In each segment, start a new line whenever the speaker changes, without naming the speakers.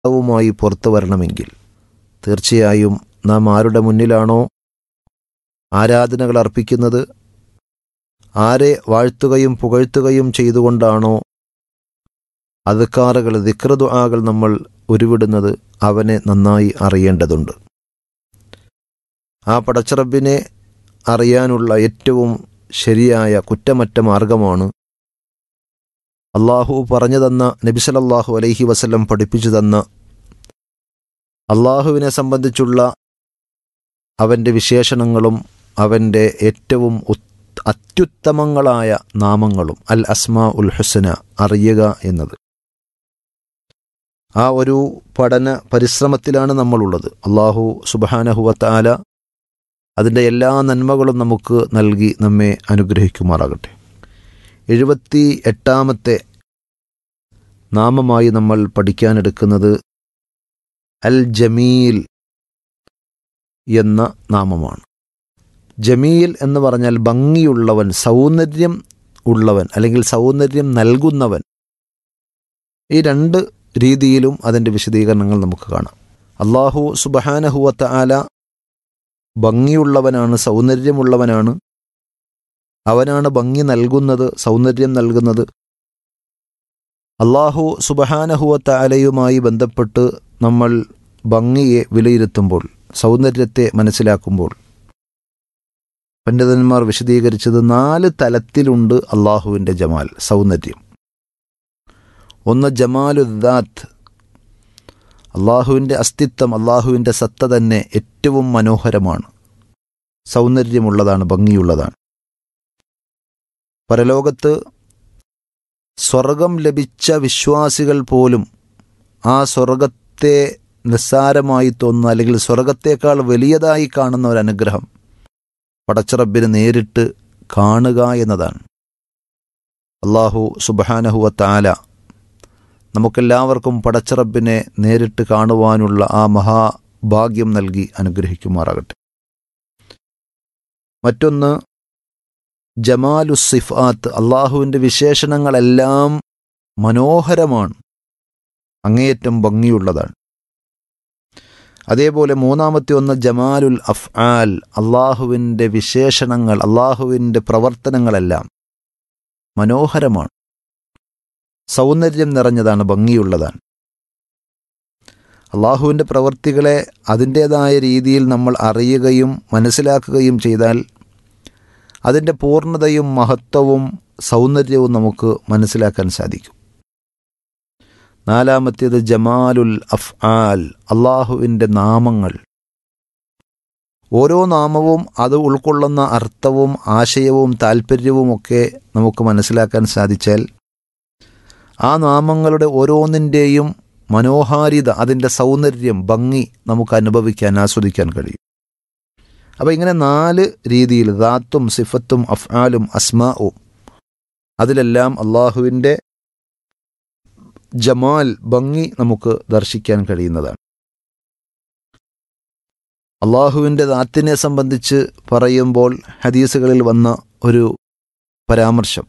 വുമായി പുറത്തു വരണമെങ്കിൽ തീർച്ചയായും നാം ആരുടെ മുന്നിലാണോ ആരാധനകൾ അർപ്പിക്കുന്നത് ആരെ വാഴ്ത്തുകയും പുകഴ്ത്തുകയും ചെയ്തുകൊണ്ടാണോ അതുക്കാറുകൾ ദിക്രദുആകൾ നമ്മൾ ഉരുവിടുന്നത് അവനെ നന്നായി അറിയേണ്ടതുണ്ട് ആ പടച്ചറബിനെ അറിയാനുള്ള ഏറ്റവും ശരിയായ കുറ്റമറ്റ മാർഗമാണ് അള്ളാഹു പറഞ്ഞു തന്ന നബിസലല്ലാഹു അലൈഹി വസല്ലം പഠിപ്പിച്ചു തന്ന അള്ളാഹുവിനെ സംബന്ധിച്ചുള്ള അവൻ്റെ വിശേഷണങ്ങളും അവൻ്റെ ഏറ്റവും അത്യുത്തമങ്ങളായ നാമങ്ങളും അൽ അസ്മാ ഉൽ ഹുസന അറിയുക എന്നത് ആ ഒരു പഠന പരിശ്രമത്തിലാണ് നമ്മളുള്ളത് അള്ളാഹു സുബാനഹുവത്താല അതിൻ്റെ എല്ലാ നന്മകളും നമുക്ക് നൽകി നമ്മെ അനുഗ്രഹിക്കുമാറാകട്ടെ എഴുപത്തി എട്ടാമത്തെ നാമമായി നമ്മൾ പഠിക്കാനെടുക്കുന്നത് അൽ ജമീൽ എന്ന നാമമാണ് ജമീൽ എന്ന് പറഞ്ഞാൽ ഭംഗിയുള്ളവൻ സൗന്ദര്യം ഉള്ളവൻ അല്ലെങ്കിൽ സൗന്ദര്യം നൽകുന്നവൻ ഈ രണ്ട് രീതിയിലും അതിൻ്റെ വിശദീകരണങ്ങൾ നമുക്ക് കാണാം അള്ളാഹു സുബഹാനഹുവത്ത ആല ഭംഗിയുള്ളവനാണ് സൗന്ദര്യമുള്ളവനാണ് അവനാണ് ഭംഗി നൽകുന്നത് സൗന്ദര്യം നൽകുന്നത് അള്ളാഹു സുബഹാനഹുവത്ത ആലയുമായി ബന്ധപ്പെട്ട് നമ്മൾ ഭംഗിയെ വിലയിരുത്തുമ്പോൾ സൗന്ദര്യത്തെ മനസ്സിലാക്കുമ്പോൾ പണ്ഡിതന്മാർ വിശദീകരിച്ചത് നാല് തലത്തിലുണ്ട് അള്ളാഹുവിൻ്റെ ജമാൽ സൗന്ദര്യം ഒന്ന് ജമാലുദ്ദാത്ത് അള്ളാഹുവിൻ്റെ അസ്തിത്വം അള്ളാഹുവിൻ്റെ സത്ത തന്നെ ഏറ്റവും മനോഹരമാണ് സൗന്ദര്യമുള്ളതാണ് ഭംഗിയുള്ളതാണ് പരലോകത്ത് സ്വർഗം ലഭിച്ച വിശ്വാസികൾ പോലും ആ സ്വർഗത്തെ നിസ്സാരമായി തോന്നുന്ന അല്ലെങ്കിൽ സ്വർഗത്തേക്കാൾ വലിയതായി കാണുന്ന ഒരു അനുഗ്രഹം പടച്ചറബിന് നേരിട്ട് കാണുക എന്നതാണ് അള്ളാഹു സുബാനഹുവത്താല നമുക്കെല്ലാവർക്കും പടച്ചറബിനെ നേരിട്ട് കാണുവാനുള്ള ആ മഹാഭാഗ്യം നൽകി അനുഗ്രഹിക്കുമാറാകട്ടെ മറ്റൊന്ന് ജമാലു സിഫാത്ത് അള്ളാഹുവിൻ്റെ വിശേഷണങ്ങളെല്ലാം മനോഹരമാണ് അങ്ങേയറ്റം ഭംഗിയുള്ളതാണ് അതേപോലെ മൂന്നാമത്തെ ഒന്ന് ജമാലുൽ അഫ്ആൽ അള്ളാഹുവിൻ്റെ വിശേഷണങ്ങൾ അള്ളാഹുവിൻ്റെ പ്രവർത്തനങ്ങളെല്ലാം മനോഹരമാണ് സൗന്ദര്യം നിറഞ്ഞതാണ് ഭംഗിയുള്ളതാണ് അള്ളാഹുവിൻ്റെ പ്രവർത്തികളെ അതിൻ്റേതായ രീതിയിൽ നമ്മൾ അറിയുകയും മനസ്സിലാക്കുകയും ചെയ്താൽ അതിൻ്റെ പൂർണ്ണതയും മഹത്വവും സൗന്ദര്യവും നമുക്ക് മനസ്സിലാക്കാൻ സാധിക്കും നാലാമത്തേത് ജമാലുൽ അഫ്ആൽ അള്ളാഹുവിൻ്റെ നാമങ്ങൾ ഓരോ നാമവും അത് ഉൾക്കൊള്ളുന്ന അർത്ഥവും ആശയവും താല്പര്യവുമൊക്കെ നമുക്ക് മനസ്സിലാക്കാൻ സാധിച്ചാൽ ആ നാമങ്ങളുടെ ഓരോന്നിൻ്റെയും മനോഹാരിത അതിൻ്റെ സൗന്ദര്യം ഭംഗി നമുക്ക് അനുഭവിക്കാൻ ആസ്വദിക്കാൻ കഴിയും അപ്പോൾ ഇങ്ങനെ നാല് രീതിയിൽ ദാത്തും സിഫത്തും അഫ്ആലും അസ്മാവും അതിലെല്ലാം അള്ളാഹുവിൻ്റെ ജമാൽ ഭംഗി നമുക്ക് ദർശിക്കാൻ കഴിയുന്നതാണ് അള്ളാഹുവിൻ്റെ ദാത്തിനെ സംബന്ധിച്ച് പറയുമ്പോൾ ഹദീസുകളിൽ വന്ന ഒരു പരാമർശം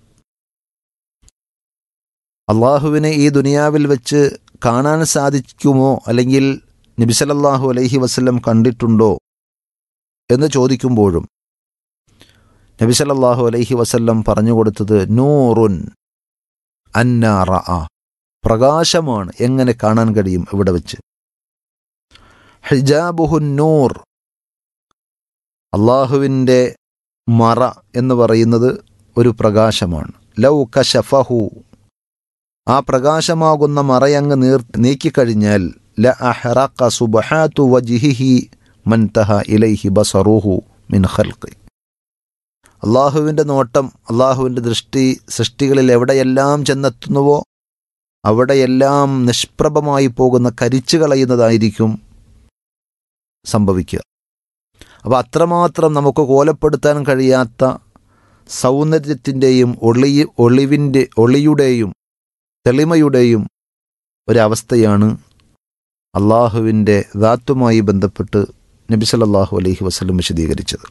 അള്ളാഹുവിനെ ഈ ദുനിയാവിൽ വെച്ച് കാണാൻ സാധിക്കുമോ അല്ലെങ്കിൽ നബിസലല്ലാഹു അലൈഹി വസ്ല്ലം കണ്ടിട്ടുണ്ടോ എന്ന് ചോദിക്കുമ്പോഴും നബിസലല്ലാഹു അലൈഹി വസല്ലം പറഞ്ഞു കൊടുത്തത് നൂറുൻ അന്നാറ പ്രകാശമാണ് എങ്ങനെ കാണാൻ കഴിയും ഇവിടെ വെച്ച് ഹിജാബുഹുൻ നൂർ അള്ളാഹുവിൻ്റെ മറ എന്ന് പറയുന്നത് ഒരു പ്രകാശമാണ് ലൗ കശഫഹു ആ പ്രകാശമാകുന്ന മറയങ്ങ് നീർ നീക്കിക്കഴിഞ്ഞാൽ ല അഹ്റഖ സുബഹാത്തു വജിഹിഹി മൻതഹ ഇലൈഹി ബസറുഹു മിൻ ഖൽഖി അള്ളാഹുവിൻ്റെ നോട്ടം അള്ളാഹുവിൻ്റെ ദൃഷ്ടി സൃഷ്ടികളിൽ എവിടെയെല്ലാം ചെന്നെത്തുന്നുവോ അവിടെയെല്ലാം നിഷ്പ്രഭമായി പോകുന്ന കരിച്ചു കളയുന്നതായിരിക്കും സംഭവിക്കുക അപ്പോൾ അത്രമാത്രം നമുക്ക് കോലപ്പെടുത്താൻ കഴിയാത്ത സൗന്ദര്യത്തിൻ്റെയും ഒളി ഒളിവിൻ്റെ ഒളിയുടെയും തെളിമയുടെയും ഒരവസ്ഥയാണ് അള്ളാഹുവിൻ്റെ ദാത്തുമായി ബന്ധപ്പെട്ട് നബി സല്ലല്ലാഹു അലൈഹി വസല്ലം വിശദീകരിച്ചത്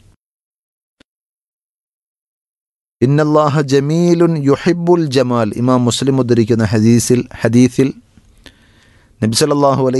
ഇന്നല്ലാഹ ജമീലുൻ യുഹിബുൽ ജമാൽ ഇമാം മുസ്ലിം ഉദ്ധരിക്കുന്ന ഹദീസിൽ ഹദീസിൽ നബി സല്ലല്ലാഹു അലൈഹി